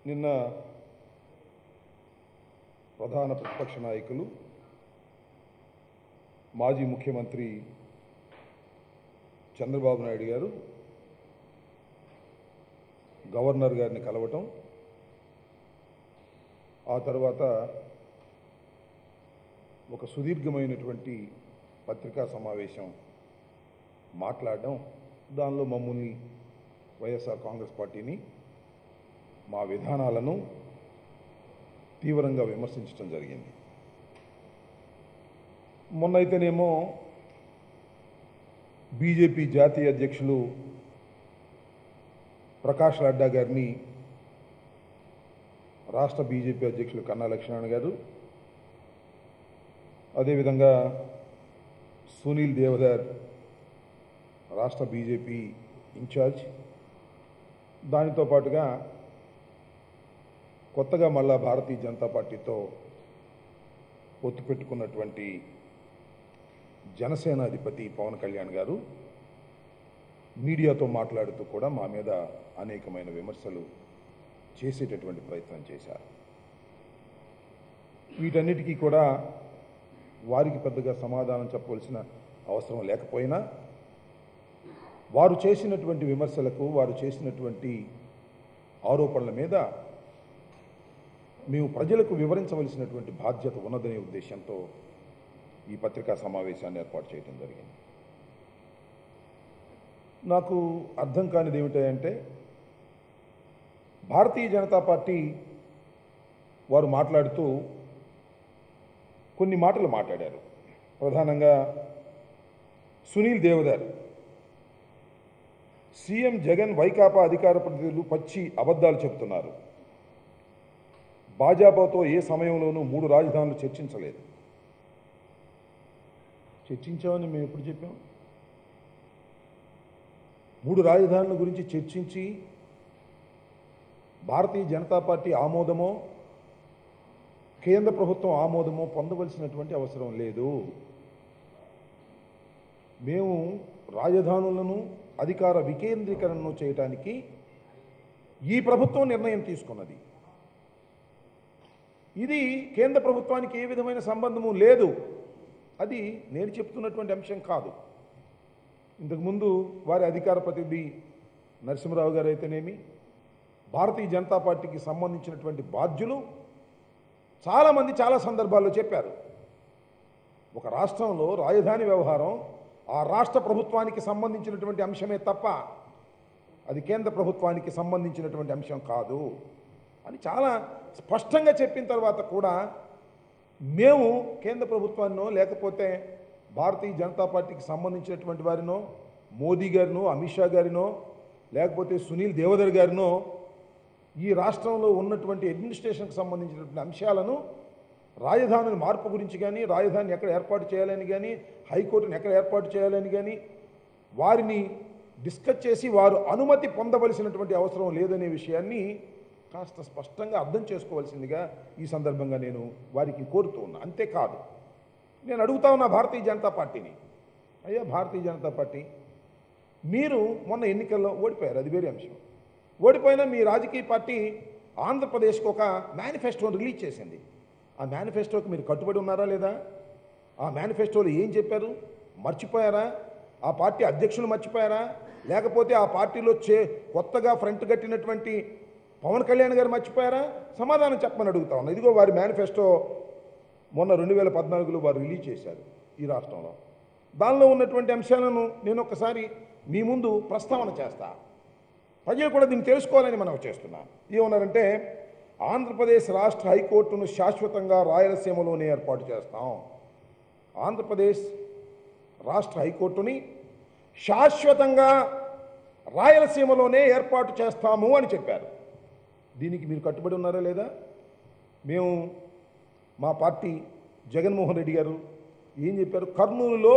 నిన్న ప్రధాన ప్రతిపక్ష నాయకులు మాజీ ముఖ్యమంత్రి చంద్రబాబు నాయుడు గారు గవర్నర్ గారిని కలవటం ఆ తర్వాత ఒక సుదీర్ఘమైనటువంటి పత్రికా సమావేశం మాట్లాడడం దానిలో మమ్మల్ని వైఎస్ఆర్ కాంగ్రెస్ పార్టీని మా విధానాలను తీవ్రంగా విమర్శించడం జరిగింది మొన్నైతేనేమో బీజేపీ జాతీయ అధ్యక్షులు ప్రకాష్ లడ్డా గారిని రాష్ట్ర బీజేపీ అధ్యక్షులు కన్నా లక్ష్మణ్ గారు అదేవిధంగా సునీల్ దేవదార్ రాష్ట్ర బీజేపీ ఇన్ఛార్జ్ దానితో పాటుగా కొత్తగా మళ్ళా భారతీయ జనతా పార్టీతో పొత్తు పెట్టుకున్నటువంటి జనసేన అధిపతి పవన్ కళ్యాణ్ గారు మీడియాతో మాట్లాడుతూ కూడా మా మీద అనేకమైన విమర్శలు చేసేటటువంటి ప్రయత్నం చేశారు వీటన్నిటికీ కూడా వారికి పెద్దగా సమాధానం చెప్పవలసిన అవసరం లేకపోయినా వారు చేసినటువంటి విమర్శలకు వారు చేసినటువంటి ఆరోపణల మీద మేము ప్రజలకు వివరించవలసినటువంటి బాధ్యత ఉన్నదనే ఉద్దేశంతో ఈ పత్రికా సమావేశాన్ని ఏర్పాటు చేయడం జరిగింది నాకు అర్థం కానిది ఏమిటంటే భారతీయ జనతా పార్టీ వారు మాట్లాడుతూ కొన్ని మాటలు మాట్లాడారు ప్రధానంగా సునీల్ దేవదార్ సీఎం జగన్ వైకాపా అధికార ప్రతినిధులు పచ్చి అబద్ధాలు చెబుతున్నారు భాజపాతో ఏ సమయంలోనూ మూడు రాజధానులు చర్చించలేదు చర్చించామని మేము ఎప్పుడు చెప్పాం మూడు రాజధానుల గురించి చర్చించి భారతీయ జనతా పార్టీ ఆమోదమో కేంద్ర ప్రభుత్వం ఆమోదమో పొందవలసినటువంటి అవసరం లేదు మేము రాజధానులను అధికార వికేంద్రీకరణను చేయటానికి ఈ ప్రభుత్వం నిర్ణయం తీసుకున్నది ఇది కేంద్ర ప్రభుత్వానికి ఏ విధమైన సంబంధము లేదు అది నేను చెప్తున్నటువంటి అంశం కాదు ఇంతకుముందు వారి అధికార ప్రతినిధి నరసింహరావు గారు అయితేనేమి భారతీయ జనతా పార్టీకి సంబంధించినటువంటి బాధ్యులు చాలామంది చాలా సందర్భాల్లో చెప్పారు ఒక రాష్ట్రంలో రాజధాని వ్యవహారం ఆ రాష్ట్ర ప్రభుత్వానికి సంబంధించినటువంటి అంశమే తప్ప అది కేంద్ర ప్రభుత్వానికి సంబంధించినటువంటి అంశం కాదు అని చాలా స్పష్టంగా చెప్పిన తర్వాత కూడా మేము కేంద్ర ప్రభుత్వాన్నో లేకపోతే భారతీయ జనతా పార్టీకి సంబంధించినటువంటి వారినో మోదీ గారినో అమిత్ షా గారినో లేకపోతే సునీల్ దేవదర్ గారినో ఈ రాష్ట్రంలో ఉన్నటువంటి అడ్మినిస్ట్రేషన్కి సంబంధించినటువంటి అంశాలను రాజధానుల మార్పు గురించి కానీ రాజధానిని ఎక్కడ ఏర్పాటు చేయాలని కానీ హైకోర్టును ఎక్కడ ఏర్పాటు చేయాలని కానీ వారిని డిస్కస్ చేసి వారు అనుమతి పొందవలసినటువంటి అవసరం లేదనే విషయాన్ని కాస్త స్పష్టంగా అర్థం చేసుకోవాల్సిందిగా ఈ సందర్భంగా నేను వారికి కోరుతూ ఉన్నా అంతేకాదు నేను అడుగుతా ఉన్నా భారతీయ జనతా పార్టీని అయ్యా భారతీయ జనతా పార్టీ మీరు మొన్న ఎన్నికల్లో ఓడిపోయారు అది వేరే అంశం ఓడిపోయినా మీ రాజకీయ పార్టీ ఆంధ్రప్రదేశ్కి ఒక మేనిఫెస్టోని రిలీజ్ చేసింది ఆ మేనిఫెస్టోకి మీరు కట్టుబడి ఉన్నారా లేదా ఆ మేనిఫెస్టోలో ఏం చెప్పారు మర్చిపోయారా ఆ పార్టీ అధ్యక్షులు మర్చిపోయారా లేకపోతే ఆ పార్టీలో చే కొత్తగా ఫ్రంట్ కట్టినటువంటి పవన్ కళ్యాణ్ గారు మర్చిపోయారా సమాధానం చెప్పమని అడుగుతా ఉన్నా ఇదిగో వారి మేనిఫెస్టో మొన్న రెండు వేల పద్నాలుగులో వారు రిలీజ్ చేశారు ఈ రాష్ట్రంలో దానిలో ఉన్నటువంటి అంశాలను నేను ఒకసారి మీ ముందు ప్రస్తావన చేస్తా ప్రజలు కూడా దీన్ని తెలుసుకోవాలని మనం చేస్తున్నాం ఏమన్నారంటే ఆంధ్రప్రదేశ్ రాష్ట్ర హైకోర్టును శాశ్వతంగా రాయలసీమలోనే ఏర్పాటు చేస్తాం ఆంధ్రప్రదేశ్ రాష్ట్ర హైకోర్టుని శాశ్వతంగా రాయలసీమలోనే ఏర్పాటు చేస్తాము అని చెప్పారు దీనికి మీరు కట్టుబడి ఉన్నారా లేదా మేము మా పార్టీ జగన్మోహన్ రెడ్డి గారు ఏం చెప్పారు కర్నూలులో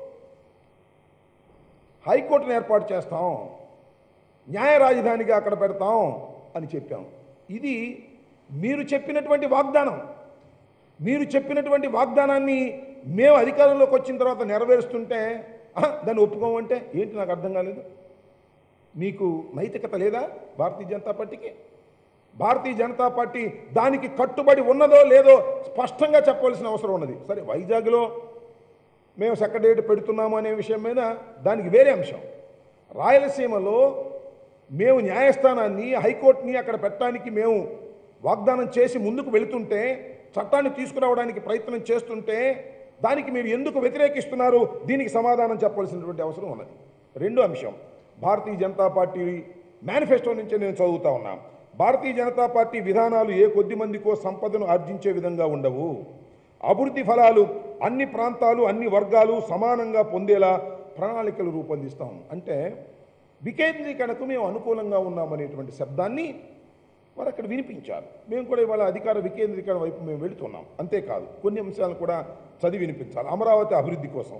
హైకోర్టును ఏర్పాటు చేస్తాం న్యాయ రాజధానిగా అక్కడ పెడతాం అని చెప్పాం ఇది మీరు చెప్పినటువంటి వాగ్దానం మీరు చెప్పినటువంటి వాగ్దానాన్ని మేము అధికారంలోకి వచ్చిన తర్వాత నెరవేరుస్తుంటే "ఆహా, దాన్ని ఒప్పుకోమంటే ఏంటి నాకు అర్థం కాలేదు మీకు నైతికత లేదా భారతీయ జనతా పార్టీకి భారతీయ జనతా పార్టీ దానికి కట్టుబడి ఉన్నదో లేదో స్పష్టంగా చెప్పవలసిన అవసరం ఉన్నది సరే వైజాగ్లో మేము సెక్రటేరియట్ పెడుతున్నాము అనే విషయం మీద దానికి వేరే అంశం రాయలసీమలో మేము న్యాయస్థానాన్ని హైకోర్టుని అక్కడ పెట్టడానికి మేము వాగ్దానం చేసి ముందుకు వెళుతుంటే చట్టాన్ని తీసుకురావడానికి ప్రయత్నం చేస్తుంటే దానికి మీరు ఎందుకు వ్యతిరేకిస్తున్నారు దీనికి సమాధానం చెప్పవలసినటువంటి అవసరం ఉన్నది రెండో అంశం భారతీయ జనతా పార్టీ మేనిఫెస్టో నుంచి నేను చదువుతా ఉన్నా భారతీయ జనతా పార్టీ విధానాలు ఏ కొద్ది మందికో సంపదను ఆర్జించే విధంగా ఉండవు అభివృద్ధి ఫలాలు అన్ని ప్రాంతాలు అన్ని వర్గాలు సమానంగా పొందేలా ప్రణాళికలు రూపొందిస్తాం అంటే వికేంద్రీకరణకు మేము అనుకూలంగా ఉన్నామనేటువంటి శబ్దాన్ని వారు అక్కడ వినిపించారు మేము కూడా ఇవాళ అధికార వికేంద్రీకరణ వైపు మేము వెళుతున్నాం అంతేకాదు కొన్ని అంశాలను కూడా చదివి వినిపించాలి అమరావతి అభివృద్ధి కోసం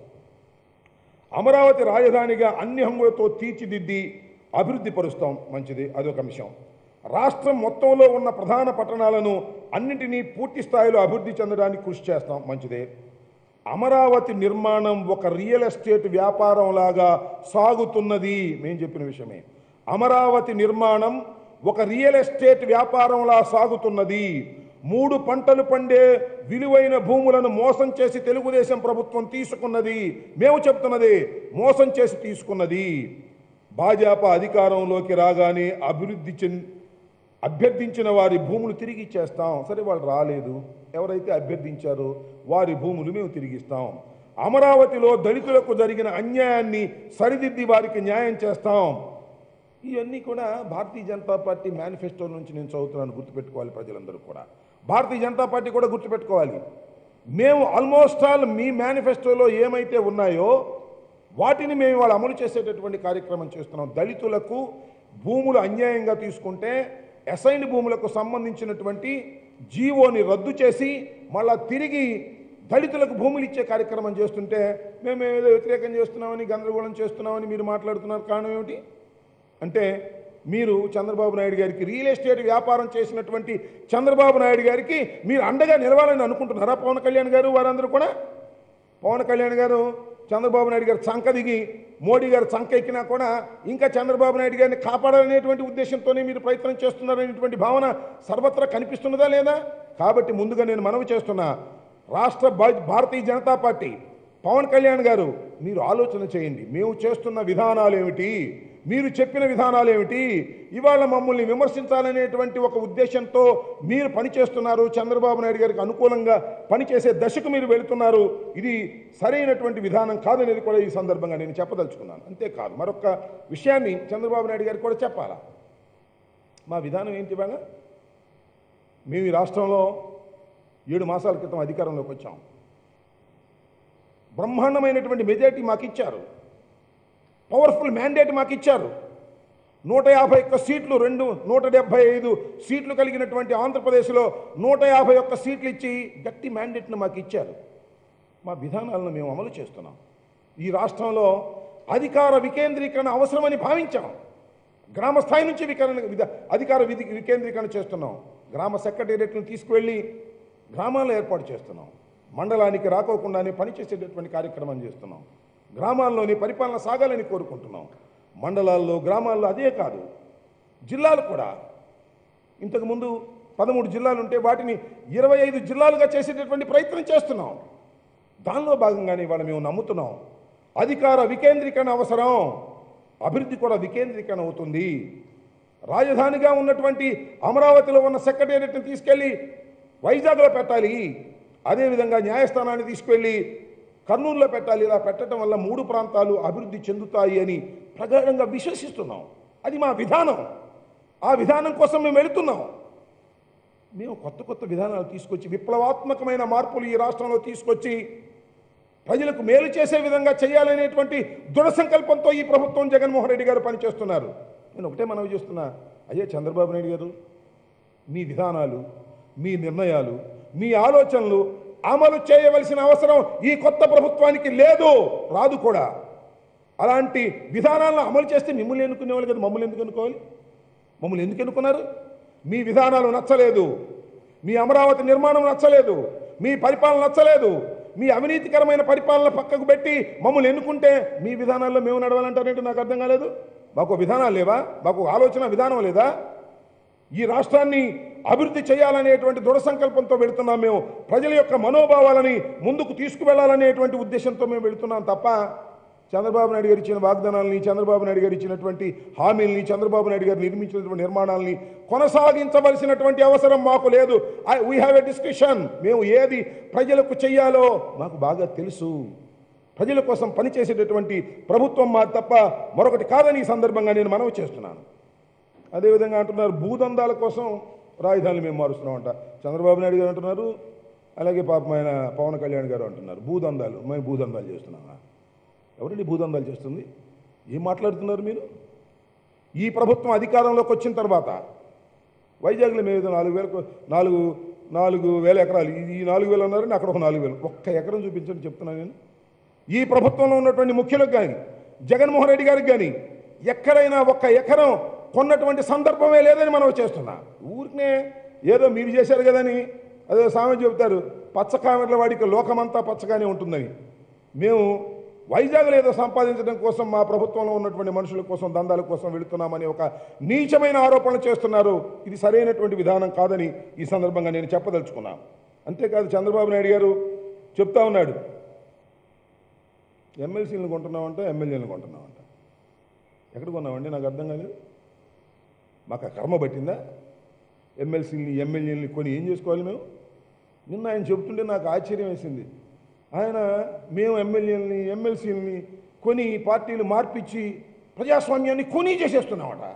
అమరావతి రాజధానిగా అన్ని హంగులతో తీర్చిదిద్ది అభివృద్ధి పరుస్తాం మంచిది అదొక అంశం రాష్ట్రం మొత్తంలో ఉన్న ప్రధాన పట్టణాలను అన్నింటినీ పూర్తి స్థాయిలో అభివృద్ధి చెందడానికి కృషి చేస్తాం మంచిదే అమరావతి నిర్మాణం ఒక రియల్ ఎస్టేట్ వ్యాపారం లాగా సాగుతున్నది మేము చెప్పిన విషయమే అమరావతి నిర్మాణం ఒక రియల్ ఎస్టేట్ వ్యాపారంలా సాగుతున్నది మూడు పంటలు పండే విలువైన భూములను మోసం చేసి తెలుగుదేశం ప్రభుత్వం తీసుకున్నది మేము చెప్తున్నది మోసం చేసి తీసుకున్నది భాజపా అధికారంలోకి రాగానే అభివృద్ధి చెంది అభ్యర్థించిన వారి భూములు తిరిగి ఇచ్చేస్తాం సరే వాళ్ళు రాలేదు ఎవరైతే అభ్యర్థించారో వారి భూములు మేము తిరిగిస్తాం అమరావతిలో దళితులకు జరిగిన అన్యాయాన్ని సరిదిద్ది వారికి న్యాయం చేస్తాం ఇవన్నీ కూడా భారతీయ జనతా పార్టీ మేనిఫెస్టో నుంచి నేను చదువుతున్నాను గుర్తుపెట్టుకోవాలి ప్రజలందరూ కూడా భారతీయ జనతా పార్టీ కూడా గుర్తుపెట్టుకోవాలి మేము ఆల్మోస్ట్ ఆల్ మీ మేనిఫెస్టోలో ఏమైతే ఉన్నాయో వాటిని మేము వాళ్ళు అమలు చేసేటటువంటి కార్యక్రమం చేస్తున్నాం దళితులకు భూములు అన్యాయంగా తీసుకుంటే అసైన్డ్ భూములకు సంబంధించినటువంటి జీవోని రద్దు చేసి మళ్ళా తిరిగి దళితులకు భూములు ఇచ్చే కార్యక్రమం చేస్తుంటే మేము ఏదో వ్యతిరేకం చేస్తున్నామని గందరగోళం చేస్తున్నామని మీరు మాట్లాడుతున్నారు కారణం ఏమిటి అంటే మీరు చంద్రబాబు నాయుడు గారికి రియల్ ఎస్టేట్ వ్యాపారం చేసినటువంటి చంద్రబాబు నాయుడు గారికి మీరు అండగా నిలవాలని అనుకుంటున్నారా పవన్ కళ్యాణ్ గారు వారందరూ కూడా పవన్ కళ్యాణ్ గారు చంద్రబాబు నాయుడు గారు చంక దిగి మోడీ గారు చంక ఎక్కినా కూడా ఇంకా చంద్రబాబు నాయుడు గారిని కాపాడాలనేటువంటి ఉద్దేశంతోనే మీరు ప్రయత్నం చేస్తున్నారనేటువంటి భావన సర్వత్రా కనిపిస్తున్నదా లేదా కాబట్టి ముందుగా నేను మనవి చేస్తున్నా రాష్ట్ర భా- భారతీయ జనతా పార్టీ పవన్ కళ్యాణ్ గారు మీరు ఆలోచన చేయండి మేము చేస్తున్న విధానాలు ఏమిటి మీరు చెప్పిన విధానాలు ఏమిటి ఇవాళ మమ్మల్ని విమర్శించాలనేటువంటి ఒక ఉద్దేశంతో మీరు పనిచేస్తున్నారు చంద్రబాబు నాయుడు గారికి అనుకూలంగా పనిచేసే దశకు మీరు వెళుతున్నారు ఇది సరైనటువంటి విధానం కాదనేది కూడా ఈ సందర్భంగా నేను చెప్పదలుచుకున్నాను అంతేకాదు మరొక విషయాన్ని చంద్రబాబు నాయుడు గారికి కూడా చెప్పాలా మా విధానం ఏంటి ఇవాళ మేము ఈ రాష్ట్రంలో ఏడు మాసాల క్రితం అధికారంలోకి వచ్చాం బ్రహ్మాండమైనటువంటి మెజారిటీ మాకు ఇచ్చారు పవర్ఫుల్ మ్యాండేట్ మాకు ఇచ్చారు నూట యాభై ఒక్క సీట్లు రెండు నూట డెబ్బై ఐదు సీట్లు కలిగినటువంటి ఆంధ్రప్రదేశ్లో నూట యాభై ఒక్క సీట్లు ఇచ్చి గట్టి మ్యాండేట్ను మాకు ఇచ్చారు మా విధానాలను మేము అమలు చేస్తున్నాం ఈ రాష్ట్రంలో అధికార వికేంద్రీకరణ అవసరమని భావించాం గ్రామ స్థాయి నుంచి వికరణ విధ- అధికార విధి వికేంద్రీకరణ చేస్తున్నాం గ్రామ సెక్రటేరియట్ను తీసుకువెళ్ళి గ్రామాల్లో ఏర్పాటు చేస్తున్నాం మండలానికి రాకోకుండానే పనిచేసేటటువంటి కార్యక్రమం చేస్తున్నాం గ్రామాల్లోని పరిపాలన సాగాలని కోరుకుంటున్నాం మండలాల్లో గ్రామాల్లో అదే కాదు జిల్లాలు కూడా ఇంతకుముందు పదమూడు జిల్లాలు ఉంటే వాటిని ఇరవై ఐదు జిల్లాలుగా చేసేటటువంటి ప్రయత్నం చేస్తున్నాం దానిలో భాగంగానే ఇవాళ మేము నమ్ముతున్నాం అధికార వికేంద్రీకరణ అవసరం అభివృద్ధి కూడా వికేంద్రీకరణ అవుతుంది రాజధానిగా ఉన్నటువంటి అమరావతిలో ఉన్న సెక్రటేరియట్ని తీసుకెళ్ళి వైజాగ్లో పెట్టాలి అదేవిధంగా న్యాయస్థానాన్ని తీసుకెళ్ళి కర్నూలులో పెట్టాలి ఇలా పెట్టడం వల్ల మూడు ప్రాంతాలు అభివృద్ధి చెందుతాయి అని ప్రగాఢంగా విశ్వసిస్తున్నాం అది మా విధానం ఆ విధానం కోసం మేము వెళుతున్నాం మేము కొత్త కొత్త విధానాలు తీసుకొచ్చి విప్లవాత్మకమైన మార్పులు ఈ రాష్ట్రంలో తీసుకొచ్చి ప్రజలకు మేలు చేసే విధంగా చేయాలనేటువంటి దృఢ సంకల్పంతో ఈ ప్రభుత్వం జగన్మోహన్ రెడ్డి గారు పనిచేస్తున్నారు నేను ఒకటే మనవి చేస్తున్నా అయ్యే చంద్రబాబు నాయుడు గారు మీ విధానాలు మీ నిర్ణయాలు మీ ఆలోచనలు అమలు చేయవలసిన అవసరం ఈ కొత్త ప్రభుత్వానికి లేదు రాదు కూడా అలాంటి విధానాలను అమలు చేస్తే మిమ్మల్ని ఎన్నుకునేవాళ్ళు కదా మమ్మల్ని ఎందుకు ఎన్నుకోవాలి మమ్మల్ని ఎందుకు ఎన్నుకున్నారు మీ విధానాలు నచ్చలేదు మీ అమరావతి నిర్మాణం నచ్చలేదు మీ పరిపాలన నచ్చలేదు మీ అవినీతికరమైన పరిపాలన పక్కకు పెట్టి మమ్మల్ని ఎన్నుకుంటే మీ విధానాల్లో మేము నడవాలంటారేంటి నాకు అర్థం కాలేదు మాకు విధానాలు లేవా మాకు ఆలోచన విధానం లేదా ఈ రాష్ట్రాన్ని అభివృద్ధి చేయాలనేటువంటి దృఢ సంకల్పంతో వెళుతున్నాం మేము ప్రజల యొక్క మనోభావాలని ముందుకు తీసుకువెళ్లాలనేటువంటి ఉద్దేశంతో మేము వెళుతున్నాం తప్ప చంద్రబాబు నాయుడు గారు ఇచ్చిన వాగ్దానాలని చంద్రబాబు నాయుడు గారు ఇచ్చినటువంటి హామీల్ని చంద్రబాబు నాయుడు గారు నిర్మించినటువంటి నిర్మాణాలని కొనసాగించవలసినటువంటి అవసరం మాకు లేదు వీ హ్యావ్ ఎ డిస్కషన్ మేము ఏది ప్రజలకు చెయ్యాలో మాకు బాగా తెలుసు ప్రజల కోసం పనిచేసేటటువంటి ప్రభుత్వం మా తప్ప మరొకటి కాదని ఈ సందర్భంగా నేను మనవి చేస్తున్నాను అదేవిధంగా అంటున్నారు భూదందాల కోసం రాజధానులు మేము మారుస్తున్నామంట చంద్రబాబు నాయుడు గారు అంటున్నారు అలాగే పాపం ఆయన పవన్ కళ్యాణ్ గారు అంటున్నారు భూదందాలు మేము భూదందాలు చేస్తున్నామా ఎవరండి భూదందాలు చేస్తుంది ఏం మాట్లాడుతున్నారు మీరు ఈ ప్రభుత్వం అధికారంలోకి వచ్చిన తర్వాత వైజాగ్లో మేము ఏదో నాలుగు వేలకు నాలుగు నాలుగు వేల ఎకరాలు ఇది ఈ నాలుగు వేలు అన్నారని అక్కడ ఒక నాలుగు వేలు ఒక్క ఎకరం చూపించండి చెప్తున్నాను నేను ఈ ప్రభుత్వంలో ఉన్నటువంటి ముఖ్యులకు కానీ జగన్మోహన్ రెడ్డి గారికి కానీ ఎక్కడైనా ఒక్క ఎకరం కొన్నటువంటి సందర్భమే లేదని మనం చేస్తున్నా ఊరికనే ఏదో మీరు చేశారు కదని అదే సామెత చెబుతారు పచ్చ కామెర్ల వాడికి లోకమంతా పచ్చగానే ఉంటుందని మేము వైజాగ్లో ఏదో సంపాదించడం కోసం మా ప్రభుత్వంలో ఉన్నటువంటి మనుషుల కోసం దందాల కోసం వెళుతున్నామని ఒక నీచమైన ఆరోపణలు చేస్తున్నారు ఇది సరైనటువంటి విధానం కాదని ఈ సందర్భంగా నేను చెప్పదలుచుకున్నాను అంతేకాదు చంద్రబాబు నాయుడు గారు చెప్తా ఉన్నాడు ఎమ్మెల్సీలను కొంటున్నామంట ఎమ్మెల్యేలను కొంటున్నామంట ఎక్కడ కొన్నామండి నాకు అర్థం కాలేదు మాకు ఆ కర్మ పట్టిందా ఎమ్మెల్సీని ఎమ్మెల్యేలని కొని ఏం చేసుకోవాలి మేము నిన్న ఆయన చెబుతుంటే నాకు ఆశ్చర్యం వేసింది ఆయన మేము ఎమ్మెల్యేలని ఎమ్మెల్సీలని కొని పార్టీలు మార్పిచ్చి ప్రజాస్వామ్యాన్ని కొని చేసేస్తున్నామట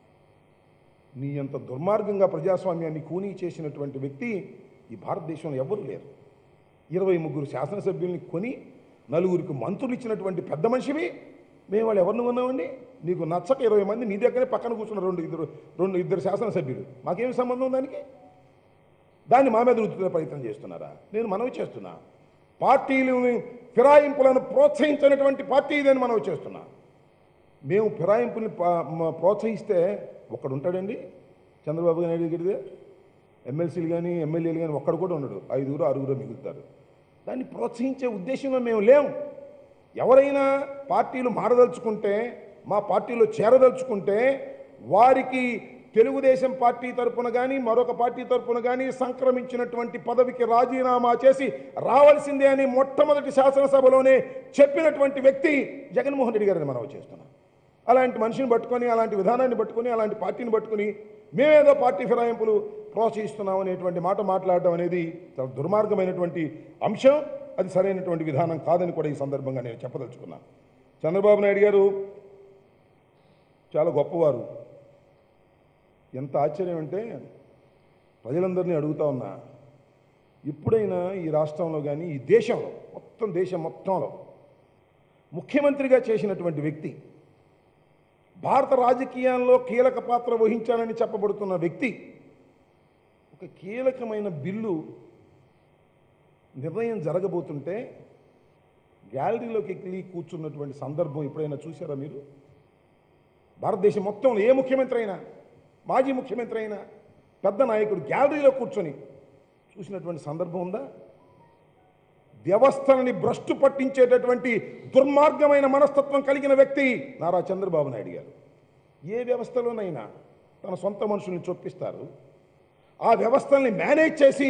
నీ అంత దుర్మార్గంగా ప్రజాస్వామ్యాన్ని కూనీ చేసినటువంటి వ్యక్తి ఈ భారతదేశంలో ఎవ్వరూ లేరు ఇరవై ముగ్గురు శాసనసభ్యుల్ని కొని నలుగురికి మంత్రులు ఇచ్చినటువంటి పెద్ద మనిషివి మేము వాళ్ళు ఎవరిని ఉన్నామండి నీకు నచ్చక ఇరవై మంది నీ దగ్గరే పక్కన కూర్చున్న రెండు ఇద్దరు రెండు ఇద్దరు శాసనసభ్యులు మాకేమి సంబంధం దానికి దాన్ని మా మీద రుద్దుకునే ప్రయత్నం చేస్తున్నారా నేను మనవి చేస్తున్నా పార్టీలని ఫిరాయింపులను ప్రోత్సహించినటువంటి పార్టీ ఇదని మనవి చేస్తున్నా మేము ఫిరాయింపుని పా- మ- ప్రోత్సహిస్తే ఒక్కడు ఉంటాడండి చంద్రబాబు నాయుడు దగ్గరిదే ఎమ్మెల్సీలు కానీ ఎమ్మెల్యేలు కానీ ఒక్కడు కూడా ఉండడు ఐదుగురు ఆరుగురు మిగులుతారు దాన్ని ప్రోత్సహించే ఉద్దేశంలో మేము లేం ఎవరైనా పార్టీలు మారదలుచుకుంటే మా పార్టీలో చేరదలుచుకుంటే వారికి తెలుగుదేశం పార్టీ తరపున కానీ మరొక పార్టీ తరపున కానీ సంక్రమించినటువంటి పదవికి రాజీనామా చేసి రావాల్సిందే అని మొట్టమొదటి శాసనసభలోనే చెప్పినటువంటి వ్యక్తి జగన్మోహన్ రెడ్డి గారిని మనం చేస్తున్నాం అలాంటి మనిషిని పట్టుకొని అలాంటి విధానాన్ని పట్టుకొని అలాంటి పార్టీని పట్టుకొని మేమేదో పార్టీ ఫిరాయింపులు ప్రోత్సహిస్తున్నాం అనేటువంటి మాట మాట్లాడడం అనేది చాలా దుర్మార్గమైనటువంటి అంశం అది సరైనటువంటి విధానం కాదని కూడా ఈ సందర్భంగా నేను చెప్పదలుచుకున్నాను చంద్రబాబు నాయుడు గారు చాలా గొప్పవారు ఎంత ఆశ్చర్యం అంటే ప్రజలందరినీ అడుగుతా ఉన్నా ఎప్పుడైనా ఈ రాష్ట్రంలో కానీ ఈ దేశంలో మొత్తం దేశం మొత్తంలో ముఖ్యమంత్రిగా చేసినటువంటి వ్యక్తి భారత రాజకీయాల్లో కీలక పాత్ర వహించాలని చెప్పబడుతున్న వ్యక్తి ఒక కీలకమైన బిల్లు నిర్ణయం జరగబోతుంటే గ్యాలరీలోకి ఎక్కి కూర్చున్నటువంటి సందర్భం ఎప్పుడైనా చూసారా మీరు భారతదేశం మొత్తంలో ఏ ముఖ్యమంత్రి అయినా మాజీ ముఖ్యమంత్రి అయినా పెద్ద నాయకుడు గ్యాలరీలో కూర్చొని చూసినటువంటి సందర్భం ఉందా వ్యవస్థలని భ్రష్టు పట్టించేటటువంటి దుర్మార్గమైన మనస్తత్వం కలిగిన వ్యక్తి నారా చంద్రబాబు నాయుడు గారు ఏ వ్యవస్థలోనైనా తన సొంత మనుషుల్ని చొప్పిస్తారు ఆ వ్యవస్థల్ని మేనేజ్ చేసి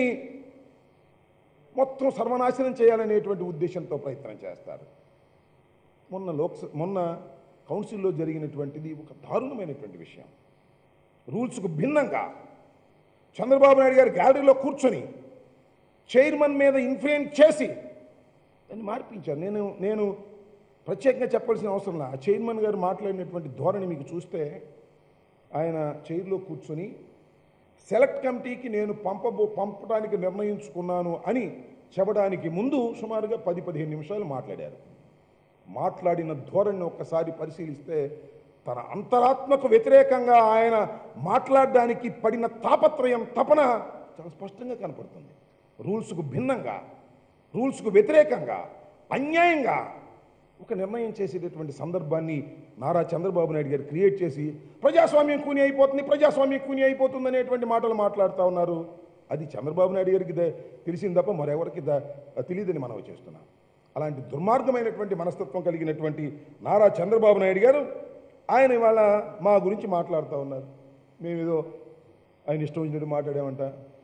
మొత్తం సర్వనాశనం చేయాలనేటువంటి ఉద్దేశంతో ప్రయత్నం చేస్తారు మొన్న లోక్సభ మొన్న కౌన్సిల్లో జరిగినటువంటిది ఒక దారుణమైనటువంటి విషయం రూల్స్కు భిన్నంగా చంద్రబాబు నాయుడు గారు గ్యాలరీలో కూర్చొని చైర్మన్ మీద ఇన్ఫ్లుయెన్స్ చేసి దాన్ని మార్పించారు నేను నేను ప్రత్యేకంగా చెప్పాల్సిన అవసరం లేదు ఆ చైర్మన్ గారు మాట్లాడినటువంటి ధోరణి మీకు చూస్తే ఆయన చైర్లో కూర్చొని సెలెక్ట్ కమిటీకి నేను పంపబో పంపడానికి నిర్ణయించుకున్నాను అని చెప్పడానికి ముందు సుమారుగా పది పదిహేను నిమిషాలు మాట్లాడారు మాట్లాడిన ధోరణిని ఒక్కసారి పరిశీలిస్తే తన అంతరాత్మకు వ్యతిరేకంగా ఆయన మాట్లాడడానికి పడిన తాపత్రయం తపన చాలా స్పష్టంగా కనపడుతుంది రూల్స్కు భిన్నంగా రూల్స్కు వ్యతిరేకంగా అన్యాయంగా ఒక నిర్ణయం చేసేటటువంటి సందర్భాన్ని నారా చంద్రబాబు నాయుడు గారు క్రియేట్ చేసి ప్రజాస్వామ్యం కూని అయిపోతుంది ప్రజాస్వామ్యం కూని అయిపోతుంది అనేటువంటి మాటలు మాట్లాడుతూ ఉన్నారు అది చంద్రబాబు నాయుడు గారికి ద- తెలిసింది తప్ప మరెవరికి ద- తెలియదని మనం చేస్తున్నాం అలాంటి దుర్మార్గమైనటువంటి మనస్తత్వం కలిగినటువంటి నారా చంద్రబాబు నాయుడు గారు ఆయన ఇవాళ మా గురించి మాట్లాడుతూ ఉన్నారు మేమేదో ఆయన ఇష్టం వచ్చినట్టు మాట్లాడామంట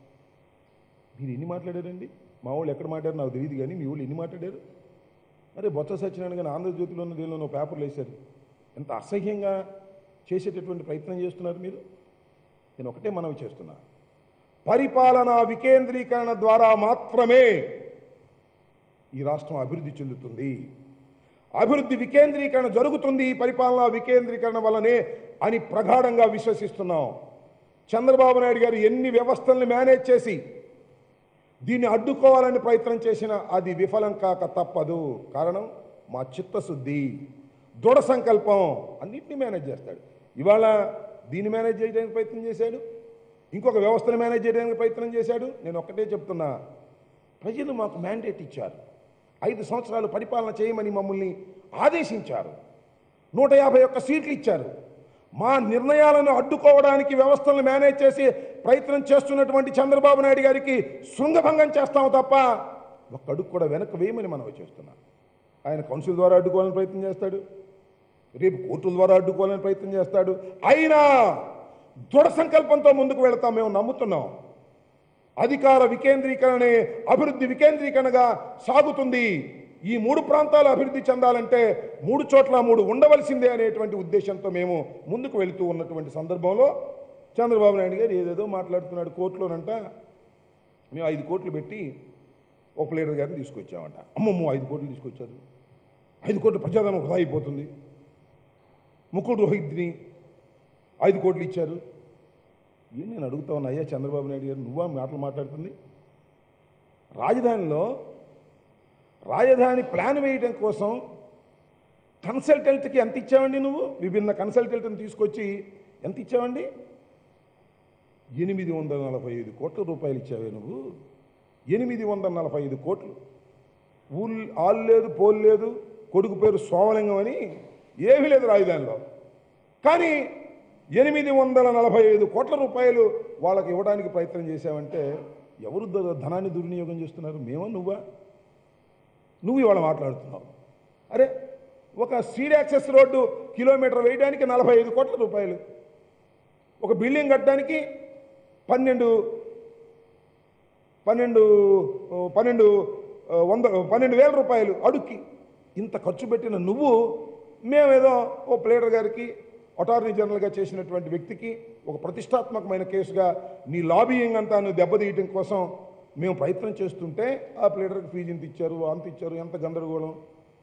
మీరు ఎన్ని మాట్లాడారండి మా వాళ్ళు ఎక్కడ మాట్లాడారు నాకు తెలియదు కానీ మీ వాళ్ళు ఎన్ని మాట్లాడారు అరే బొత్స సత్యనారాయణ కానీ ఆంధ్రజ్యోతిలో ఉన్న దీనిలో పేపర్లు వేశారు ఎంత అసహ్యంగా చేసేటటువంటి ప్రయత్నం చేస్తున్నారు మీరు నేను ఒకటే మనవి చేస్తున్నా పరిపాలనా వికేంద్రీకరణ ద్వారా మాత్రమే ఈ రాష్ట్రం అభివృద్ధి చెందుతుంది అభివృద్ధి వికేంద్రీకరణ జరుగుతుంది ఈ పరిపాలనా వికేంద్రీకరణ వల్లనే అని ప్రగాఢంగా విశ్వసిస్తున్నాం చంద్రబాబు నాయుడు గారు ఎన్ని వ్యవస్థల్ని మేనేజ్ చేసి దీన్ని అడ్డుకోవాలని ప్రయత్నం చేసినా అది విఫలం కాక తప్పదు కారణం మా చిత్తశుద్ధి దృఢ సంకల్పం అన్నింటినీ మేనేజ్ చేస్తాడు ఇవాళ దీన్ని మేనేజ్ చేయడానికి ప్రయత్నం చేశాడు ఇంకొక వ్యవస్థను మేనేజ్ చేయడానికి ప్రయత్నం చేశాడు నేను ఒక్కటే చెప్తున్నా ప్రజలు మాకు మ్యాండేట్ ఇచ్చారు ఐదు సంవత్సరాలు పరిపాలన చేయమని మమ్మల్ని ఆదేశించారు నూట యాభై ఒక్క సీట్లు ఇచ్చారు మా నిర్ణయాలను అడ్డుకోవడానికి వ్యవస్థలను మేనేజ్ చేసి ప్రయత్నం చేస్తున్నటువంటి చంద్రబాబు నాయుడు గారికి శృంగభంగం చేస్తాము తప్ప ఒక్క అడుగు కూడా వెనక్కి వేయమని మనం చేస్తున్నాం ఆయన కౌన్సిల్ ద్వారా అడ్డుకోవాలని ప్రయత్నం చేస్తాడు రేపు కోర్టుల ద్వారా అడ్డుకోవాలని ప్రయత్నం చేస్తాడు అయినా దృఢ సంకల్పంతో ముందుకు వెళతాం మేము నమ్ముతున్నాం అధికార వికేంద్రీకరణే అభివృద్ధి వికేంద్రీకరణగా సాగుతుంది ఈ మూడు ప్రాంతాలు అభివృద్ధి చెందాలంటే మూడు చోట్ల మూడు ఉండవలసిందే అనేటువంటి ఉద్దేశంతో మేము ముందుకు వెళుతూ ఉన్నటువంటి సందర్భంలో చంద్రబాబు నాయుడు గారు ఏదేదో మాట్లాడుతున్నాడు కోర్టులోనంట మేము ఐదు కోట్లు పెట్టి ఒక ప్లేడర్ గారిని తీసుకొచ్చామంట అమ్మమ్మో ఐదు కోట్లు తీసుకొచ్చారు ఐదు కోట్లు ప్రజాధనం వృధా అయిపోతుంది ముకుడు రోహిత్ని ఐదు కోట్లు ఇచ్చారు ఏం నేను అడుగుతా ఉన్నా అయ్యా చంద్రబాబు నాయుడు గారు నువ్వా మాటలు మాట్లాడుతుంది రాజధానిలో రాజధాని ప్లాన్ వేయడం కోసం కన్సల్టెంట్కి ఎంత ఇచ్చావండి నువ్వు విభిన్న కన్సల్టెంట్ని తీసుకొచ్చి ఎంత ఇచ్చావండి ఎనిమిది వందల నలభై ఐదు కోట్ల రూపాయలు ఇచ్చావే నువ్వు ఎనిమిది వందల నలభై ఐదు కోట్లు ఊళ్ళు ఆళ్ళు లేదు పోలు లేదు కొడుకు పేరు సోమలింగం అని ఏమీ లేదు రాజధానిలో కానీ ఎనిమిది వందల నలభై ఐదు కోట్ల రూపాయలు వాళ్ళకి ఇవ్వడానికి ప్రయత్నం చేశావంటే ఎవరు ద- ధనాన్ని దుర్వినియోగం చేస్తున్నారు మేమా నువ్వా నువ్వు ఇవాళ మాట్లాడుతున్నావు అరే ఒక సీడ్ యాక్సెస్ రోడ్డు కిలోమీటర్ వేయడానికి నలభై ఐదు కోట్ల రూపాయలు ఒక బిల్డింగ్ కట్టడానికి పన్నెండు పన్నెండు ఓ, పన్నెండు ఓ, వంద పన్నెండు వేల రూపాయలు అడుక్కి ఇంత ఖర్చు పెట్టిన నువ్వు మేమేదో ఓ ప్లేడర్ గారికి అటార్నీ జనరల్గా చేసినటువంటి వ్యక్తికి ఒక ప్రతిష్టాత్మకమైన కేసుగా నీ లాబీయింగ్ అంతా నువ్వు దెబ్బతీయటం కోసం మేము ప్రయత్నం చేస్తుంటే ఆ ప్లేడర్కి ఫీజు ఇంత ఇచ్చారు అంత ఇచ్చారు ఎంత గందరగోళం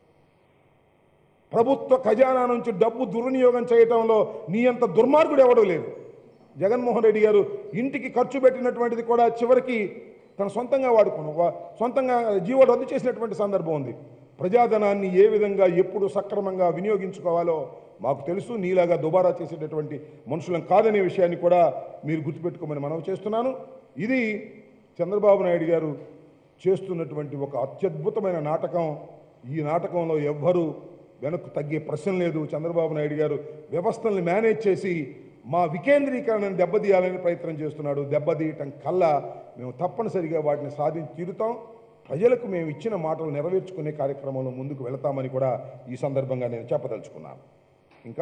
ప్రభుత్వ ఖజానా నుంచి డబ్బు దుర్వినియోగం చేయటంలో నీ అంత దుర్మార్గుడు ఎవడూ లేడు జగన్మోహన్ రెడ్డి గారు ఇంటికి ఖర్చు పెట్టినటువంటిది కూడా చివరికి తన సొంతంగా వాడుకున్నాం వా- సొంతంగా జీవో రద్దు చేసినటువంటి సందర్భం ఉంది ప్రజాధనాన్ని ఏ విధంగా ఎప్పుడు సక్రమంగా వినియోగించుకోవాలో మాకు తెలుసు నీలాగా దుబారా చేసేటటువంటి మనుషులం కాదనే విషయాన్ని కూడా మీరు గుర్తుపెట్టుకోమని మనవి చేస్తున్నాను ఇది చంద్రబాబు నాయుడు గారు చేస్తున్నటువంటి ఒక అత్యద్భుతమైన నాటకం ఈ నాటకంలో ఎవ్వరూ వెనక్కు తగ్గే ప్రశ్న లేదు చంద్రబాబు నాయుడు గారు వ్యవస్థల్ని మేనేజ్ చేసి మా వికేంద్రీకరణను దెబ్బతీయాలని ప్రయత్నం చేస్తున్నాడు దెబ్బతీయటం కల్లా మేము తప్పనిసరిగా వాటిని సాధించి తీరుతాం ప్రజలకు మేము ఇచ్చిన మాటలు నెరవేర్చుకునే కార్యక్రమంలో ముందుకు వెళతామని కూడా ఈ సందర్భంగా నేను చెప్పదలుచుకున్నాను ఇంకా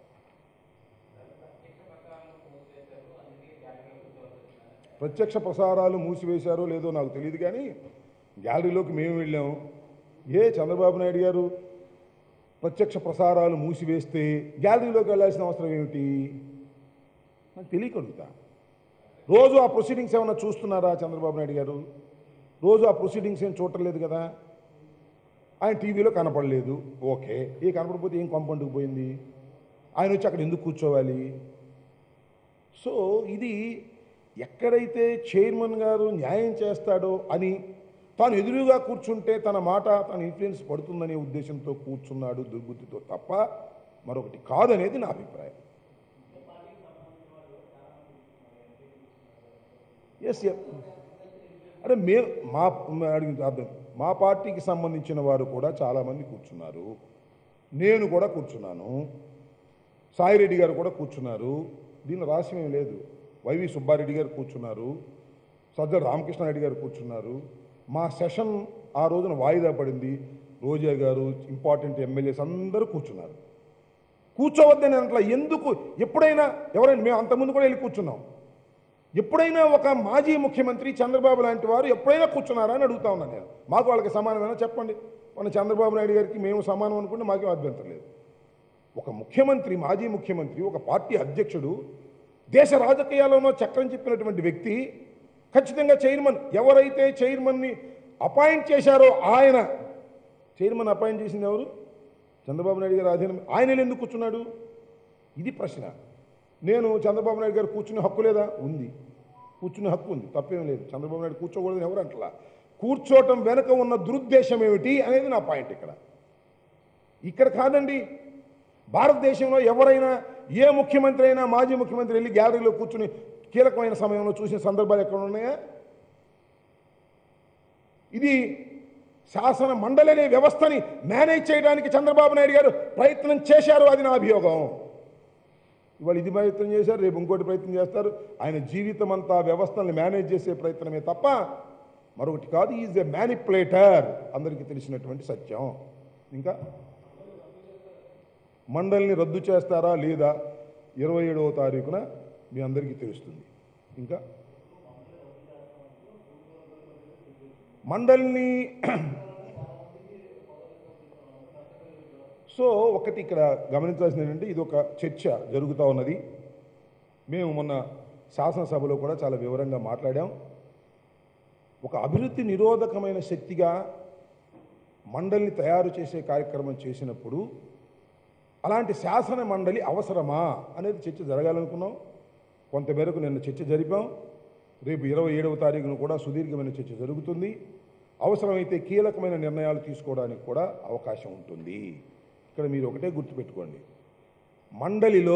ప్రత్యక్ష ప్రసారాలు మూసివేశారో లేదో నాకు తెలియదు కానీ గ్యాలరీలోకి మేము వెళ్ళాము ఏ చంద్రబాబు నాయుడు గారు ప్రత్యక్ష ప్రసారాలు మూసివేస్తే గ్యాలరీలోకి వెళ్ళాల్సిన అవసరం ఏమిటి నాకు తెలియకలుగుతా రోజు ఆ ప్రొసీడింగ్స్ ఏమైనా చూస్తున్నారా చంద్రబాబు నాయుడు గారు రోజు ఆ ప్రొసీడింగ్స్ ఏం చూడలేదు కదా ఆయన టీవీలో కనపడలేదు ఓకే ఏ కనపడకపోతే ఏం కొంపండుకు పోయింది ఆయన వచ్చి అక్కడ ఎందుకు కూర్చోవాలి సో ఇది ఎక్కడైతే చైర్మన్ గారు న్యాయం చేస్తాడో అని తాను ఎదురుగా కూర్చుంటే తన మాట తన ఇన్ఫ్లుయెన్స్ పడుతుందనే ఉద్దేశంతో కూర్చున్నాడు దుర్బుద్ధితో తప్ప మరొకటి కాదనేది నా అభిప్రాయం ఎస్ అరే మే మా మా అడిగిన అర్థం మా పార్టీకి సంబంధించిన వారు కూడా చాలామంది కూర్చున్నారు నేను కూడా కూర్చున్నాను సాయిరెడ్డి గారు కూడా కూర్చున్నారు దీనిలో రహస్యం ఏం లేదు వైవి సుబ్బారెడ్డి గారు కూర్చున్నారు సజ్జల రామకృష్ణారెడ్డి గారు కూర్చున్నారు మా సెషన్ ఆ రోజున వాయిదా పడింది రోజా గారు ఇంపార్టెంట్ ఎమ్మెల్యేస్ అందరూ కూర్చున్నారు కూర్చోవద్దని అట్లా ఎందుకు ఎప్పుడైనా ఎవరైనా మేము అంతకుముందు కూడా వెళ్ళి కూర్చున్నాం ఎప్పుడైనా ఒక మాజీ ముఖ్యమంత్రి చంద్రబాబు లాంటి వారు ఎప్పుడైనా కూర్చున్నారా అని అడుగుతా ఉన్నాను నేను మాకు వాళ్ళకి సమానమైనా చెప్పండి మన చంద్రబాబు నాయుడు గారికి మేము సమానం అనుకుంటే మాకేం అభ్యంతరం లేదు ఒక ముఖ్యమంత్రి మాజీ ముఖ్యమంత్రి ఒక పార్టీ అధ్యక్షుడు దేశ రాజకీయాల్లోనో చక్రం చెప్పినటువంటి వ్యక్తి ఖచ్చితంగా చైర్మన్ ఎవరైతే చైర్మన్ని అపాయింట్ చేశారో ఆయన చైర్మన్ అపాయింట్ చేసింది ఎవరు చంద్రబాబు నాయుడు గారు అధీనం ఆయన ఎందుకు కూర్చున్నాడు ఇది ప్రశ్న నేను చంద్రబాబు నాయుడు గారు కూర్చునే హక్కు లేదా ఉంది కూర్చునే హక్కు ఉంది తప్పేం లేదు చంద్రబాబు నాయుడు కూర్చోకూడదని ఎవరు అంటలా కూర్చోవటం వెనుక ఉన్న దురుద్దేశం ఏమిటి అనేది నా పాయింట్ ఇక్కడ ఇక్కడ కాదండి భారతదేశంలో ఎవరైనా ఏ ముఖ్యమంత్రి అయినా మాజీ ముఖ్యమంత్రి వెళ్ళి గ్యాలరీలో కూర్చుని కీలకమైన సమయంలో చూసిన సందర్భాలు ఎక్కడ ఉన్నాయా ఇది శాసన మండలి అనే వ్యవస్థని మేనేజ్ చేయడానికి చంద్రబాబు నాయుడు గారు ప్రయత్నం చేశారు అది నా అభియోగం ఇవాళ ఇది ప్రయత్నం చేశారు రేపు ఇంకోటి ప్రయత్నం చేస్తారు ఆయన జీవితం అంతా వ్యవస్థల్ని మేనేజ్ చేసే ప్రయత్నమే తప్ప మరొకటి కాదు ఈజ్ ఎ మ్యానిపులేటర్ అందరికీ తెలిసినటువంటి సత్యం ఇంకా మండలిని రద్దు చేస్తారా లేదా ఇరవై ఏడవ తారీఖున మీ అందరికీ తెలుస్తుంది ఇంకా మండలిని సో ఒకటి ఇక్కడ గమనించాల్సింది ఏంటంటే ఇది ఒక చర్చ జరుగుతూ ఉన్నది మేము మొన్న శాసనసభలో కూడా చాలా వివరంగా మాట్లాడాం ఒక అభివృద్ధి నిరోధకమైన శక్తిగా మండలిని తయారు చేసే కార్యక్రమం చేసినప్పుడు అలాంటి శాసన మండలి అవసరమా అనేది చర్చ జరగాలనుకున్నాం కొంతమేరకు నిన్న చర్చ జరిపాం రేపు ఇరవై ఏడవ తారీఖున కూడా సుదీర్ఘమైన చర్చ జరుగుతుంది అవసరమైతే కీలకమైన నిర్ణయాలు తీసుకోవడానికి కూడా అవకాశం ఉంటుంది ఇక్కడ మీరు ఒకటే గుర్తుపెట్టుకోండి మండలిలో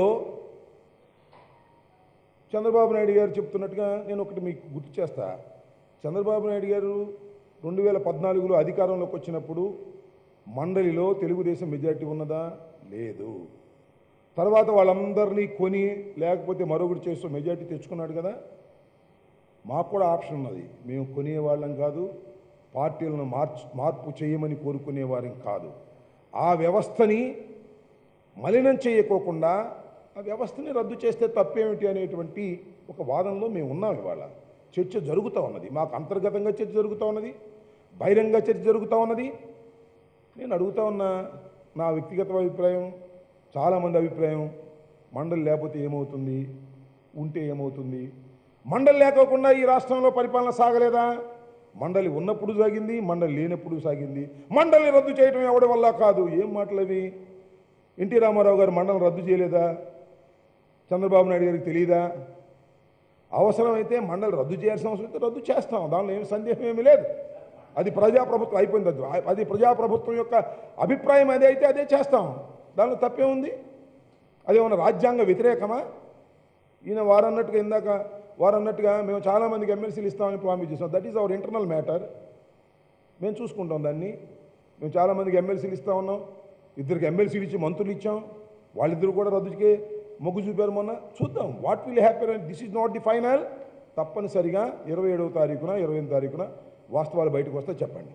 చంద్రబాబు నాయుడు గారు చెప్తున్నట్టుగా నేను ఒకటి మీకు గుర్తు చేస్తా చంద్రబాబు నాయుడు గారు రెండు వేల పద్నాలుగులో అధికారంలోకి వచ్చినప్పుడు మండలిలో తెలుగుదేశం మెజార్టీ ఉన్నదా లేదు తర్వాత వాళ్ళందరినీ కొని లేకపోతే మరొకటి చేస్తూ మెజార్టీ తెచ్చుకున్నాడు కదా మాకు కూడా ఆప్షన్ ఉన్నది మేము కొనేవాళ్ళం కాదు పార్టీలను మార్చు మార్పు చేయమని కోరుకునేవారం కాదు ఆ వ్యవస్థని మలినం చేయకోకుండా ఆ వ్యవస్థని రద్దు చేస్తే తప్పేమిటి అనేటువంటి ఒక వాదనలో మేము ఉన్నాం ఇవాళ చర్చ జరుగుతూ ఉన్నది మాకు అంతర్గతంగా చర్చ జరుగుతూ ఉన్నది బహిరంగ చర్చ జరుగుతూ ఉన్నది నేను అడుగుతా ఉన్నా నా వ్యక్తిగత అభిప్రాయం చాలామంది అభిప్రాయం మండలి లేకపోతే ఏమవుతుంది ఉంటే ఏమవుతుంది మండలి లేకోకుండా ఈ రాష్ట్రంలో పరిపాలన సాగలేదా మండలి ఉన్నప్పుడు సాగింది మండలి లేనప్పుడు సాగింది మండలిని రద్దు చేయడం ఎవడి వల్ల కాదు ఏం మాటలు అవి ఎన్టీ రామారావు గారు మండలం రద్దు చేయలేదా చంద్రబాబు నాయుడు గారికి తెలియదా అవసరమైతే మండలి రద్దు చేయాల్సిన అవసరం అయితే రద్దు చేస్తాం దానిలో ఏమి సందేహం ఏమీ లేదు అది ప్రజాప్రభుత్వం అయిపోయింది అది అది ప్రజాప్రభుత్వం యొక్క అభిప్రాయం అదే అయితే అదే చేస్తాం దానిలో తప్పే ఉంది అదేమన్నా రాజ్యాంగ వ్యతిరేకమా ఈయన వారన్నట్టుగా ఇందాక వారన్నట్టుగా మేము చాలామందికి ఎమ్మెల్సీలు ఇస్తామని ప్రామిస్ చేస్తాం that is our internal matter మేము చూసుకుంటాం దాన్ని మేము చాలామందికి ఎమ్మెల్సీలు ఇస్తా ఉన్నాం ఇద్దరికి ఎమ్మెల్సీలు ఇచ్చి మంత్రులు ఇచ్చాం వాళ్ళిద్దరు కూడా రద్దుకే మొగ్గు చూపారు మొన్న చూద్దాం what will happy this is not the final తప్పనిసరిగా ఇరవై ఏడవ తారీఖున ఇరవై ఎనిమిది తారీఖున వాస్తవాలు బయటకు వస్తే చెప్పండి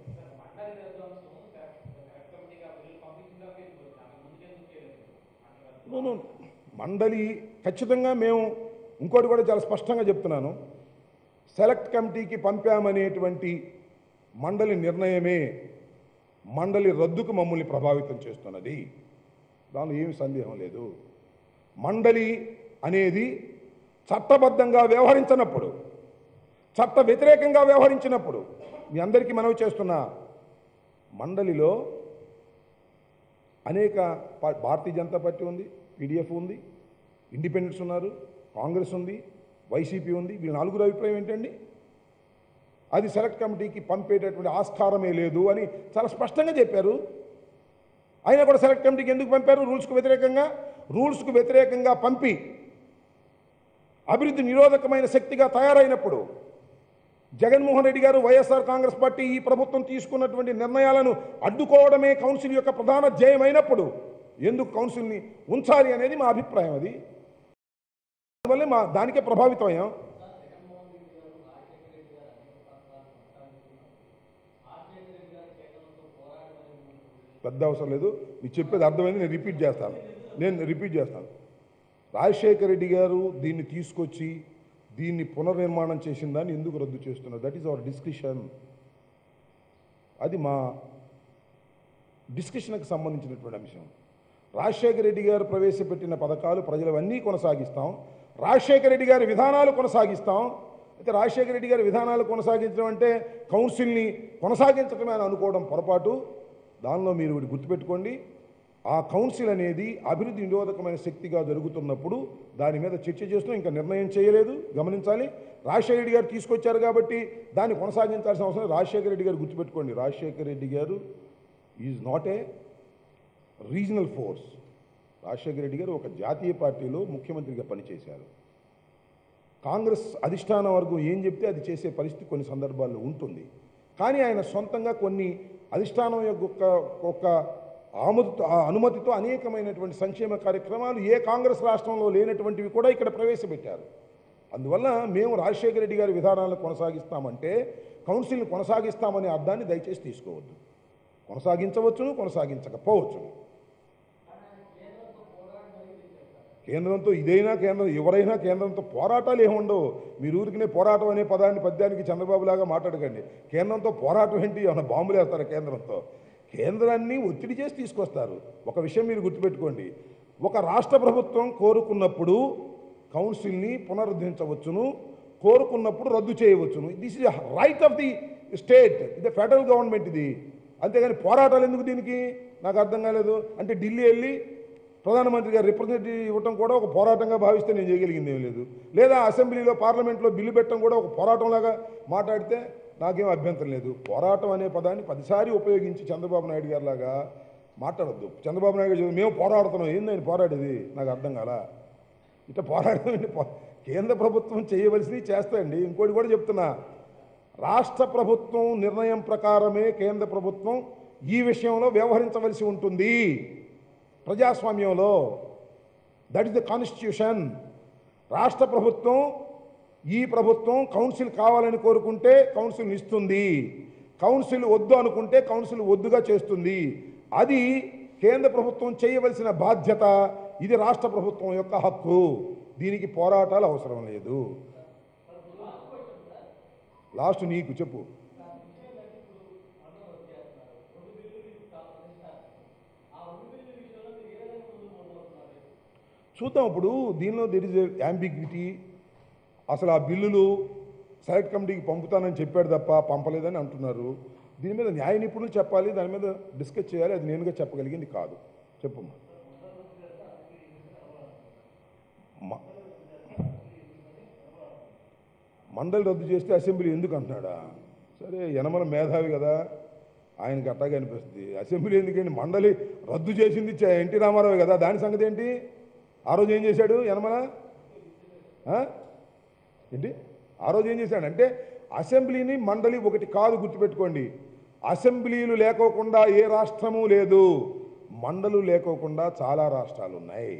No, no. మండలి ఖచ్చితంగా మేము ఇంకోటి కూడా చాలా స్పష్టంగా చెప్తున్నాను సెలెక్ట్ కమిటీకి పంపామనేటువంటి మండలి నిర్ణయమే మండలి రద్దుకు మమ్మల్ని ప్రభావితం చేస్తున్నది దానిలో ఏమి సందేహం లేదు మండలి అనేది చట్టబద్ధంగా వ్యవహరించినప్పుడు చట్ట వ్యతిరేకంగా వ్యవహరించినప్పుడు మీ అందరికీ మనవి చేస్తున్నా మండలిలో అనేక పా- భారతీయ జనతా పార్టీ ఉంది పీడిఎఫ్ ఉంది ఇండిపెండెన్స్ ఉన్నారు కాంగ్రెస్ ఉంది వైసీపీ ఉంది వీళ్ళ నలుగురు అభిప్రాయం ఏంటండి అది సెలెక్ట్ కమిటీకి పంపేటటువంటి ఆస్కారమే లేదు అని చాలా స్పష్టంగా చెప్పారు అయినా కూడా సెలెక్ట్ కమిటీకి ఎందుకు పంపారు రూల్స్కు వ్యతిరేకంగా రూల్స్కు వ్యతిరేకంగా పంపి అభివృద్ధి నిరోధకమైన శక్తిగా తయారైనప్పుడు జగన్మోహన్ రెడ్డి గారు వైఎస్ఆర్ కాంగ్రెస్ పార్టీ ఈ ప్రభుత్వం తీసుకున్నటువంటి నిర్ణయాలను అడ్డుకోవడమే కౌన్సిల్ యొక్క ప్రధాన ధ్యేయమైనప్పుడు ఎందుకు కౌన్సిల్ని ఉంచాలి అనేది మా అభిప్రాయం అది అందువల్లే మా దానికే ప్రభావితం అయ్యాం పెద్ద అవసరం లేదు మీరు చెప్పేది అర్థమైంది నేను రిపీట్ చేస్తాను నేను రిపీట్ చేస్తాను రాజశేఖర రెడ్డి గారు దీన్ని తీసుకొచ్చి దీన్ని పునర్నిర్మాణం చేసిన దాన్ని ఎందుకు రద్దు చేస్తున్నారు దట్ ఈస్ అవర్ డిస్కషన్ అది మా డిస్కషన్కి సంబంధించినటువంటి అంశం రాజశేఖర రెడ్డి గారు ప్రవేశపెట్టిన పథకాలు ప్రజలవన్నీ కొనసాగిస్తాం రాజశేఖర రెడ్డి గారి విధానాలు కొనసాగిస్తాం అయితే రాజశేఖర రెడ్డి గారి విధానాలు కొనసాగించడం అంటే కౌన్సిల్ని కొనసాగించడమే అని అనుకోవడం పొరపాటు దానిలో మీరు ఒకటి గుర్తుపెట్టుకోండి ఆ కౌన్సిల్ అనేది అభివృద్ధి నిరోధకమైన శక్తిగా జరుగుతున్నప్పుడు దాని మీద చర్చ చేస్తూ ఇంకా నిర్ణయం చేయలేదు గమనించాలి రాజశేఖర రెడ్డి గారు తీసుకొచ్చారు కాబట్టి దాన్ని కొనసాగించాల్సిన అవసరం లేదు. రాజశేఖర రెడ్డి గారు గుర్తుపెట్టుకోండి Rajasekhara Reddy garu is not a regional force Rajasekhara Reddy garu ఒక జాతీయ పార్టీలో ముఖ్యమంత్రిగా పనిచేశారు కాంగ్రెస్ అధిష్టాన వర్గం ఏం చెప్తే అది చేసే పరిస్థితి కొన్ని సందర్భాల్లో ఉంటుంది కానీ ఆయన సొంతంగా కొన్ని అధిష్టానం యొక్క ఒక ఆమదుతో ఆ అనుమతితో అనేకమైనటువంటి సంక్షేమ కార్యక్రమాలు ఏ కాంగ్రెస్ రాష్ట్రంలో లేనటువంటివి కూడా ఇక్కడ ప్రవేశపెట్టారు అందువల్ల మేము రాజశేఖర రెడ్డి గారి విధానాలను కొనసాగిస్తామంటే కౌన్సిల్ని కొనసాగిస్తామనే అర్థాన్ని దయచేసి తీసుకోవద్దు కొనసాగించవచ్చును కొనసాగించకపోవచ్చును కేంద్రంతో ఇదైనా కేంద్రం ఎవరైనా కేంద్రంతో పోరాటాలు ఏమి ఉండవు మీరు ఊరికినే పోరాటం అనే పదాన్ని పద్యానికి చంద్రబాబు లాగా మాట్లాడకండి కేంద్రంతో పోరాటం ఏంటి ఏమైనా బాంబులు వేస్తారు కేంద్రంతో కేంద్రాన్ని ఒత్తిడి చేసి తీసుకొస్తారు ఒక విషయం మీరు గుర్తుపెట్టుకోండి ఒక రాష్ట్ర ప్రభుత్వం కోరుకున్నప్పుడు కౌన్సిల్ని పునరుద్ధరించవచ్చును కోరుకున్నప్పుడు రద్దు చేయవచ్చును this is right of the state ఇది ఫెడరల్ గవర్నమెంట్ ఇది అంతేగాని పోరాటాలు ఎందుకు దీనికి నాకు అర్థం కాలేదు అంటే ఢిల్లీ వెళ్ళి ప్రధానమంత్రి గారు రిప్రజెంటేటివ్ ఇవ్వటం కూడా ఒక పోరాటంగా భావిస్తే నేను చేయగలిగింది ఏం లేదు లేదా అసెంబ్లీలో పార్లమెంట్లో బిల్లు పెట్టడం కూడా ఒక పోరాటంలాగా మాట్లాడితే నాకేం అభ్యంతరం లేదు పోరాటం అనే పదాన్ని పదిసారి ఉపయోగించి చంద్రబాబు నాయుడు గారి లాగా మాట్లాడద్దు చంద్రబాబు నాయుడు గారు చెప్పారు, మేము పోరాడుతున్నాం ఏందని పోరాడేది నాకు అర్థం కాల ఇట్లా పోరాడడం కేంద్ర ప్రభుత్వం చేయవలసినవి చేస్తాయండి ఇంకోటి కూడా చెప్తున్నా రాష్ట్ర ప్రభుత్వం నిర్ణయం ప్రకారమే కేంద్ర ప్రభుత్వం ఈ విషయంలో వ్యవహరించవలసి ఉంటుంది ప్రజాస్వామ్యంలో దట్ ఇస్ ద కాన్స్టిట్యూషన్ రాష్ట్ర ప్రభుత్వం ఈ ప్రభుత్వం కౌన్సిల్ కావాలని కోరుకుంటే కౌన్సిల్ ఇస్తుంది కౌన్సిల్ వద్దు అనుకుంటే కౌన్సిల్ వద్దుగా చేస్తుంది అది కేంద్ర ప్రభుత్వం చేయవలసిన బాధ్యత ఇది రాష్ట్ర ప్రభుత్వం యొక్క హక్కు దీనికి పోరాటాలు అవసరం లేదు లాస్ట్ నీకు చెప్పు చూద్దాం ఇప్పుడు దీనిలో దెర్ ఇస్ యాంబిగ్విటీ అసలు ఆ బిల్లులు సెలెక్ట్ కమిటీకి పంపుతానని చెప్పాడు తప్ప పంపలేదని అంటున్నారు దీని మీద న్యాయ నిపుణులు చెప్పాలి దాని మీద డిస్కస్ చేయాలి అది నేనుగా చెప్పగలిగింది కాదు చెప్పమ్మా మ- మండలి రద్దు చేస్తే అసెంబ్లీ ఎందుకు అంటున్నాడా సరే యనమల మేధావి కదా ఆయనకి అట్టాగే అనిపిస్తుంది అసెంబ్లీ ఎందుకండి మండలి రద్దు చేసింది చ- ఎన్టీ రామారావు కదా దాని సంగతి ఏంటి ఆ రోజు ఏం చేశాడు యనమల ఆ? ఏంటి ఆ రోజు ఏం చేశాడంటే అసెంబ్లీని మండలి ఒకటి కాదు గుర్తుపెట్టుకోండి అసెంబ్లీలు లేకోకుండా ఏ రాష్ట్రము లేదు మండలు లేకోకుండా చాలా రాష్ట్రాలు ఉన్నాయి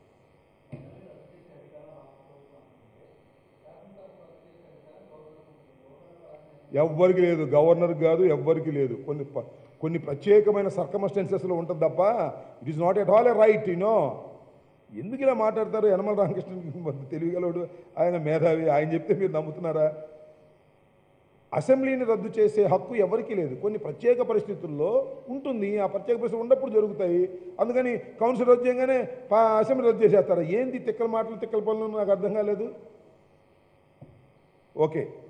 ఎవ్వరికి లేదు గవర్నర్ కాదు ఎవ్వరికి లేదు కొన్ని ప- కొన్ని ప్రత్యేకమైన సర్కమస్టెన్సెస్లో ఉంటుంది తప్ప it is not at all a right you know ఎందుకు ఇలా మాట్లాడతారు యనమల రామకృష్ణ తెలివిగలడు ఆయన మేధావి ఆయన చెప్తే మీరు నమ్ముతున్నారా అసెంబ్లీని రద్దు చేసే హక్కు ఎవరికీ లేదు కొన్ని ప్రత్యేక పరిస్థితుల్లో ఉంటుంది ఆ ప్రత్యేక పరిస్థితులు ఉన్నప్పుడు జరుగుతాయి అందుకని కౌన్సిల్ రద్దు చేయగానే పా- అసెంబ్లీ రద్దు చేసేస్తారా ఏంది తిక్కల మాటలు తిక్కల పనులు నాకు అర్థం కాలేదు ఓకే